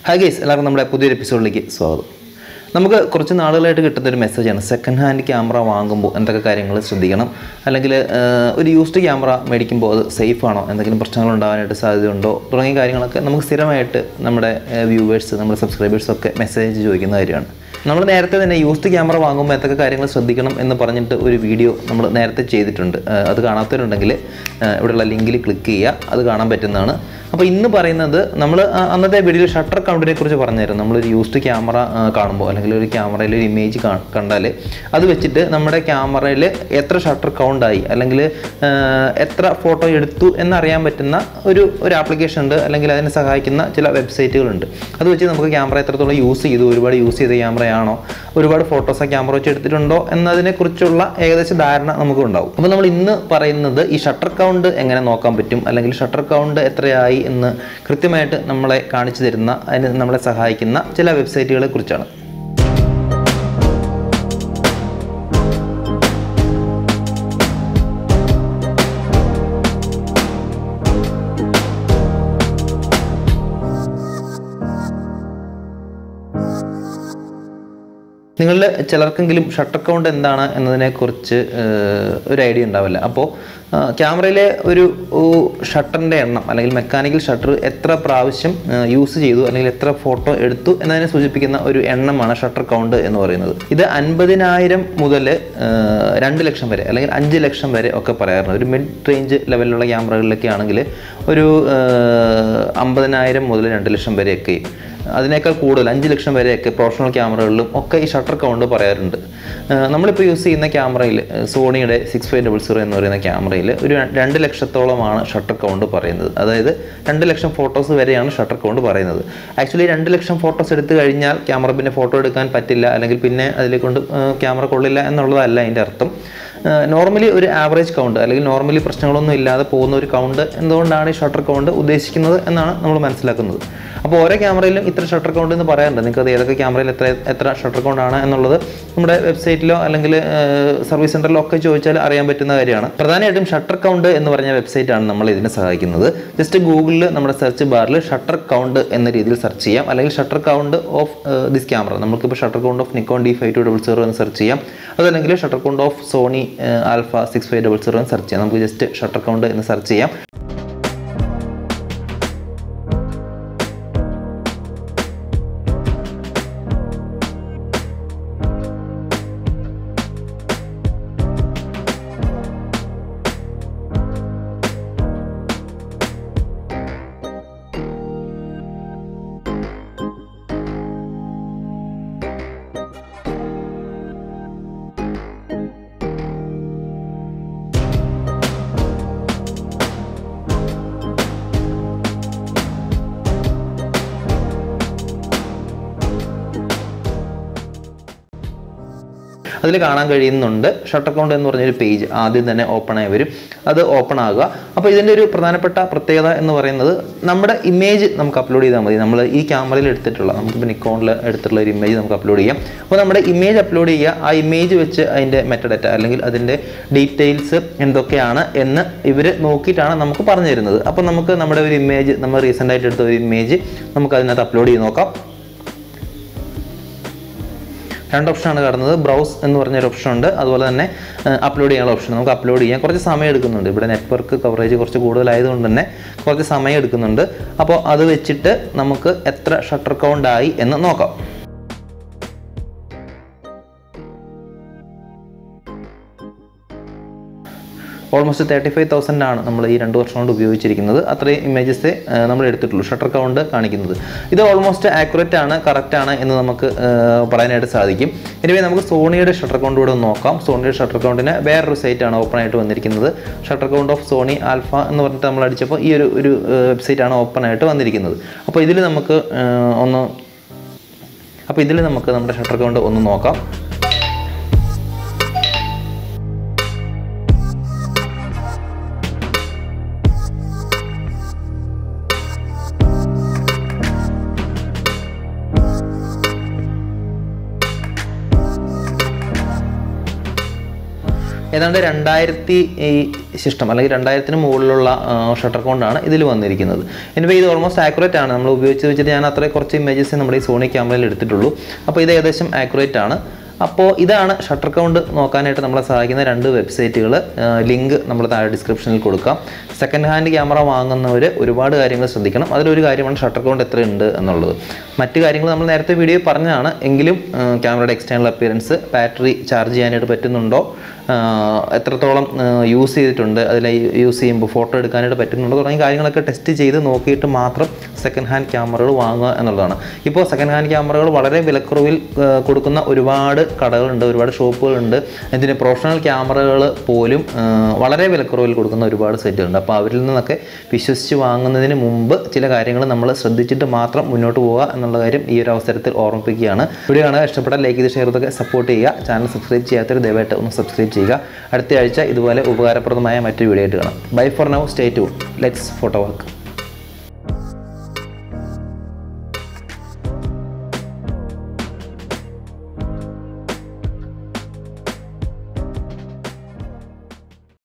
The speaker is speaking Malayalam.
ഹായ് ഗൈസ് എല്ലാവർക്കും നമ്മുടെ പുതിയൊരു എപ്പിസോഡിലേക്ക് സ്വാഗതം നമുക്ക് കുറച്ച് നാളുകളായിട്ട് കിട്ടുന്ന ഒരു മെസ്സേജാണ് സെക്കൻഡ് ഹാൻഡ് ക്യാമറ വാങ്ങുമ്പോൾ എന്തൊക്കെ കാര്യങ്ങൾ ശ്രദ്ധിക്കണം അല്ലെങ്കിൽ ആഹ്, ഒരു യൂസ്ഡ് ക്യാമറ മേടിക്കുമ്പോൾ അത് സേഫ് ആണോ എന്തെങ്കിലും പ്രശ്നങ്ങൾ ഉണ്ടാകാനായിട്ട് സാധ്യതയുണ്ടോ തുടങ്ങിയ കാര്യങ്ങളൊക്കെ നമുക്ക് സ്ഥിരമായിട്ട് നമ്മുടെ വ്യൂവേഴ്സ് നമ്മുടെ സബ്സ്ക്രൈബേഴ്സ് ഒക്കെ മെസ്സേജ് ചോദിക്കുന്ന കാര്യമാണ് നമ്മൾ നേരത്തെ തന്നെ യൂസ്ഡ് ക്യാമറ വാങ്ങുമ്പോൾ എന്തൊക്കെ കാര്യങ്ങൾ ശ്രദ്ധിക്കണം എന്ന് പറഞ്ഞിട്ട് ഒരു വീഡിയോ നമ്മൾ നേരത്തെ ചെയ്തിട്ടുണ്ട് ആഹ്, അത് കാണാത്തവരുണ്ടെങ്കിൽ ആഹ്, ഇവിടെയുള്ള ലിങ്കിൽ ക്ലിക്ക് ചെയ്യുക അത് കാണാൻ പറ്റുന്നതാണ് അപ്പോൾ ഇന്ന് പറയുന്നത് നമ്മൾ അന്നത്തെ വീഡിയോയിൽ ഷട്ടർ കൗണ്ടിനെ കുറിച്ച് പറഞ്ഞായിരുന്നു നമ്മളൊരു യൂസ്ഡ് ക്യാമറ കാണുമ്പോൾ അല്ലെങ്കിൽ ഒരു ക്യാമറയിൽ ഒരു ഇമേജ് കണ്ടാൽ അത് വെച്ചിട്ട് നമ്മുടെ ക്യാമറയിൽ എത്ര ഷട്ടർ കൗണ്ടായി അല്ലെങ്കിൽ ആ, എത്ര ഫോട്ടോ എടുത്തു എന്നറിയാൻ പറ്റുന്ന ഒരു ഒരു ആപ്ലിക്കേഷൻ ഉണ്ട് അല്ലെങ്കിൽ അതിനെ സഹായിക്കുന്ന ചില വെബ്സൈറ്റുകളുണ്ട് അത് വെച്ച് നമുക്ക് ക്യാമറ എത്രത്തോളം യൂസ് ചെയ്തു ഒരുപാട് യൂസ് ചെയ്ത ക്യാമറയാണോ ഒരുപാട് ഫോട്ടോസ് ആ ക്യാമറ വെച്ച് എടുത്തിട്ടുണ്ടോ എന്നതിനെക്കുറിച്ചുള്ള ഏകദേശം ധാരണ നമുക്ക് ഉണ്ടാവും അപ്പോൾ നമ്മൾ ഇന്ന് പറയുന്നത് ഈ ഷട്ടർ കൗണ്ട് എങ്ങനെ നോക്കാൻ പറ്റും അല്ലെങ്കിൽ ഷട്ടർ കൗണ്ട് എത്രയായി എന്ന് കൃത്യമായിട്ട് നമ്മളെ കാണിച്ചു തരുന്ന അതിന് നമ്മളെ സഹായിക്കുന്ന ചില വെബ്സൈറ്റുകളെ കുറിച്ചാണ് നിങ്ങളിൽ ചിലർക്കെങ്കിലും ഷട്ടർ കൗണ്ട് എന്താണ് എന്നതിനെക്കുറിച്ച് ഏഹ്, ഒരു ഐഡിയ ഉണ്ടാവില്ല അപ്പോൾ ക്യാമറയിലെ ഒരു ഷട്ടറിൻ്റെ എണ്ണം അല്ലെങ്കിൽ മെക്കാനിക്കൽ ഷട്ടർ എത്ര പ്രാവശ്യം യൂസ് ചെയ്തു അല്ലെങ്കിൽ എത്ര ഫോട്ടോ എടുത്തു എന്നതിനെ സൂചിപ്പിക്കുന്ന ഒരു എണ്ണമാണ് ഷട്ടർ കൗണ്ട് എന്ന് പറയുന്നത് ഇത് അൻപതിനായിരം മുതൽ രണ്ട് ലക്ഷം വരെ അല്ലെങ്കിൽ അഞ്ച് ലക്ഷം വരെ ഒക്കെ പറയാറുണ്ട് ഒരു മിഡ് റേഞ്ച് ലെവലിലുള്ള ക്യാമറകളിലൊക്കെ ആണെങ്കിൽ ഒരു ഏഹ്, അമ്പതിനായിരം മുതൽ രണ്ട് ലക്ഷം വരെയൊക്കെയും അതിനേക്കാൾ കൂടുതൽ അഞ്ച് ലക്ഷം വരെയൊക്കെ പ്രൊഫഷണൽ ക്യാമറകളിലും ഒക്കെ ഈ ഷട്ടർ കൗണ്ട് പറയാറുണ്ട് ഏഹ് നമ്മളിപ്പോൾ യൂസ് ചെയ്യുന്ന ക്യാമറയിൽ സോണിയുടെ സിക്സ് ഫൈവ് ഡബിൾ സീറോ എന്ന് പറയുന്ന ക്യാമറയിൽ ഒരു രണ്ട് ലക്ഷത്തോളമാണ് ഷട്ടർ കൗണ്ട് പറയുന്നത് അതായത് രണ്ട് ലക്ഷം ഫോട്ടോസ് വരെയാണ് ഷട്ടർ കൗണ്ട് പറയുന്നത് ആക്ച്വലി രണ്ട് ലക്ഷം ഫോട്ടോസ് എടുത്തു കഴിഞ്ഞാൽ ക്യാമറ പിന്നെ ഫോട്ടോ എടുക്കാൻ പറ്റില്ല അല്ലെങ്കിൽ പിന്നെ അതിലെ കൊണ്ട് ക്യാമറ കൊള്ളില്ല എന്നുള്ളതല്ല അതിൻ്റെ അർത്ഥം നോർമലി ഒരു ആവറേജ് കൗണ്ട് അല്ലെങ്കിൽ നോർമലി പ്രശ്നങ്ങളൊന്നും ഇല്ലാതെ പോകുന്ന ഒരു കൗണ്ട് എന്തുകൊണ്ടാണ് ഈ ഷട്ടർ കൗണ്ട് ഉദ്ദേശിക്കുന്നത് എന്നാണ് നമ്മൾ മനസ്സിലാക്കുന്നത് അപ്പോൾ ഓരോ ക്യാമറയിലും ഇത്ര ഷട്ടർ കൗണ്ട് എന്ന് പറയാറുണ്ട് നിങ്ങൾക്ക് അത് ഏതൊക്കെ ക്യാമറയിൽ എത്ര എത്ര ഷട്ടർ കൗണ്ട് ആണ് എന്നുള്ളത് നമ്മുടെ വെബ്സൈറ്റിലോ അല്ലെങ്കിൽ സർവീസ് സെൻറ്ററിലോ ഒക്കെ ചോദിച്ചാൽ അറിയാൻ പറ്റുന്ന കാര്യമാണ് പ്രധാനമായിട്ടും ഷട്ടർ കൗണ്ട് എന്ന് പറഞ്ഞ വെബ്സൈറ്റ് ആണ് നമ്മൾ ഇതിനെ സഹായിക്കുന്നത് ജസ്റ്റ് ഗൂഗിളിൽ നമ്മുടെ സെർച്ച് ബാറിൽ ഷട്ടർ കൗണ്ട് എന്ന രീതിയിൽ സെർച്ച് ചെയ്യാം അല്ലെങ്കിൽ shutter count of this camera നമുക്കിപ്പോൾ shutter count of Nikon D five two double zero എന്ന് സെർച്ച് ചെയ്യാം അതല്ലെങ്കിൽ shutter count of Sony alpha six five double zero എന്ന് സെർച്ച് ചെയ്യാം നമുക്ക് ജസ്റ്റ് ഷട്ടർ കൗണ്ട് എന്ന് സെർച്ച് ചെയ്യാം അതിൽ കാണാൻ കഴിയുന്നുണ്ട് ഷട്ടർ കൗണ്ട് എന്ന് പറഞ്ഞൊരു പേജ് ആദ്യം തന്നെ ഓപ്പൺ ആയി വരും അത് ഓപ്പൺ ആകുക അപ്പോൾ ഇതിൻ്റെ ഒരു പ്രധാനപ്പെട്ട പ്രത്യേകത എന്ന് പറയുന്നത് നമ്മുടെ ഇമേജ് നമുക്ക് അപ്ലോഡ് ചെയ്താൽ മതി നമ്മൾ ഈ ക്യാമറയിൽ എടുത്തിട്ടുള്ള നമുക്കിപ്പോൾ നിക്കോണിൽ എടുത്തിട്ടുള്ള ഒരു ഇമേജ് നമുക്ക് അപ്ലോഡ് ചെയ്യാം അപ്പോൾ നമ്മുടെ ഇമേജ് അപ്ലോഡ് ചെയ്യുക ആ ഇമേജ് വെച്ച് അതിൻ്റെ മെറ്റഡറ്റ അല്ലെങ്കിൽ അതിൻ്റെ ഡീറ്റെയിൽസ് എന്തൊക്കെയാണ് എന്ന് ഇവർ നോക്കിയിട്ടാണ് നമുക്ക് പറഞ്ഞു തരുന്നത് അപ്പോൾ നമുക്ക് നമ്മുടെ ഒരു ഇമേജ് നമ്മൾ റീസെൻ്റ് ആയിട്ട് എടുത്ത ഒരു ഇമേജ് നമുക്ക് അതിനകത്ത് അപ്ലോഡ് ചെയ്ത് നോക്കാം രണ്ട് ഓപ്ഷനാണ് കാണുന്നത് ബ്രൗസ് എന്ന് പറഞ്ഞൊരു ഓപ്ഷൻ ഉണ്ട് അതുപോലെ തന്നെ അപ്ലോഡ് ചെയ്യാനുള്ള ഓപ്ഷൻ നമുക്ക് അപ്ലോഡ് ചെയ്യാൻ കുറച്ച് സമയം എടുക്കുന്നുണ്ട് ഇവിടെ നെറ്റ്വർക്ക് കവറേജ് കുറച്ച് കൂടുതലായതുകൊണ്ട് തന്നെ കുറച്ച് സമയം എടുക്കുന്നുണ്ട് അപ്പോൾ അത് വെച്ചിട്ട് നമുക്ക് എത്ര ഷട്ടർ കൗണ്ട് ആയി എന്ന് നോക്കാം ഓൾമോസ്റ്റ് തേർട്ടി ഫൈവ് തൗസൻഡ് ആണ് നമ്മൾ ഈ രണ്ട് വർഷം കൊണ്ട് ഉപയോഗിച്ചിരിക്കുന്നത് അത്രയും ഇമേജസ് നമ്മൾ എടുത്തിട്ടുള്ളൂ ഷട്ടർ കൗണ്ട് കാണിക്കുന്നത് ഇത് ഓൾമോസ്റ്റ് ആക്യുറേറ്റ് ആണ് കറക്റ്റ് ആണ് എന്ന് നമുക്ക് ഏഹ്, പറയാനായിട്ട് സാധിക്കും എനിവേ നമുക്ക് സോണിയുടെ ഷട്ടർ കൗണ്ട് കൂടെ ഒന്ന് നോക്കാം സോണിയുടെ ഷട്ടർ കൗണ്ടിന് വേറൊരു സൈറ്റ് ആണ് ഓപ്പൺ ആയിട്ട് വന്നിരിക്കുന്നത് shutter count of Sony alpha എന്ന് പറഞ്ഞിട്ട് നമ്മൾ അടിച്ചപ്പോൾ ഈ ഒരു ഒരു വെബ്സൈറ്റ് ആണ് ഓപ്പൺ ആയിട്ട് വന്നിരിക്കുന്നത് അപ്പോൾ ഇതിൽ നമുക്ക് ഏഹ്, ഒന്ന് അപ്പോൾ ഇതിൽ നമുക്ക് നമ്മുടെ ഷട്ടർ കൗണ്ട് ഒന്ന് നോക്കാം ഏതാണ്ട് രണ്ടായിരത്തി ഈ സിസ്റ്റം അല്ലെങ്കിൽ രണ്ടായിരത്തിന് മുകളിലുള്ള ഷട്ടർ കൗണ്ടാണ് ഇതിൽ വന്നിരിക്കുന്നത് എനിവേ ഇത് ഓൾമോസ്റ്റ് ആക്യുറേറ്റ് ആണ് നമ്മൾ ഉപയോഗിച്ച് വെച്ചിട്ട് ഞാൻ അത്ര കുറച്ച് ഇമേജസ് നമ്മുടെ ഈ സോണി ക്യാമറയിൽ എടുത്തിട്ടുള്ളൂ അപ്പോൾ ഇത് ഏകദേശം ആക്യുറേറ്റ് ആണ് അപ്പോൾ ഇതാണ് ഷട്ടർ കൗണ്ട് നോക്കാനായിട്ട് നമ്മളെ സഹായിക്കുന്ന രണ്ട് വെബ്സൈറ്റുകൾ ലിങ്ക് നമ്മൾ താഴെ ഡിസ്ക്രിപ്ഷനിൽ കൊടുക്കാം സെക്കൻഡ് ഹാൻഡ് ക്യാമറ വാങ്ങുന്നവർ ഒരുപാട് കാര്യങ്ങൾ ശ്രദ്ധിക്കണം അതിലൊരു കാര്യമാണ് ഷട്ടർ കൗണ്ട് എത്ര ഉണ്ട് എന്നുള്ളത് മറ്റു കാര്യങ്ങൾ നമ്മൾ നേരത്തെ വീഡിയോ പറഞ്ഞതാണ് എങ്കിലും ആ, ക്യാമറയുടെ എക്സ്റ്റേണൽ അപ്പിയറൻസ് ബാറ്ററി ചാർജ് ചെയ്യാനായിട്ട് പറ്റുന്നുണ്ടോ ആ, എത്രത്തോളം യൂസ് ചെയ്തിട്ടുണ്ട് അതിൽ യൂസ് ചെയ്യുമ്പോൾ ഫോട്ടോ എടുക്കാനായിട്ട് പറ്റുന്നുണ്ടോ തുടങ്ങിയ കാര്യങ്ങളൊക്കെ ടെസ്റ്റ് ചെയ്ത് നോക്കിയിട്ട് മാത്രം സെക്കൻഡ് ഹാൻഡ് ക്യാമറകൾ വാങ്ങുക എന്നുള്ളതാണ് ഇപ്പോൾ സെക്കൻഡ് ഹാൻഡ് ക്യാമറകൾ വളരെ വിലക്കുറവിൽ ആ, കൊടുക്കുന്ന ഒരുപാട് കടകളുണ്ട് ഒരുപാട് ഷോപ്പുകളുണ്ട് ഇതിന് പ്രൊഫഷണൽ ക്യാമറകൾ പോലും ആ, വളരെ വിലക്കുറവിൽ കൊടുക്കുന്ന ഒരുപാട് സെറ്റുകളുണ്ട് അപ്പോൾ അവരിൽ നിന്നൊക്കെ വിശ്വസിച്ച് വാങ്ങുന്നതിന് മുമ്പ് ചില കാര്യങ്ങൾ നമ്മൾ ശ്രദ്ധിച്ചിട്ട് മാത്രം മുന്നോട്ട് പോവുക എന്നുള്ള കാര്യം ഈ ഒരു അവസരത്തിൽ ഓർമ്മിപ്പിക്കുകയാണ് വീഡിയോ കാണുക ഇഷ്ടപ്പെട്ടാൽ ലൈക്ക് ചെയ്ത് ഷെയർ ചെയ്തൊക്കെ സപ്പോർട്ട് ചെയ്യുക ചാനൽ സബ്സ്ക്രൈബ് ചെയ്യാത്തവർ ദയവായിട്ട് ഒന്ന് സബ്സ്ക്രൈബ് ചെയ്യുക അടുത്ത ആഴ്ച ഇതുപോലെ ഉപകാരപ്രദമായ മറ്റൊരു വീഡിയോ ആയിട്ട് കാണാം ബൈ ഫോർ നൗ സ്റ്റേ ടു ലെറ്റ്സ് ഫോട്ടോ വർക്ക്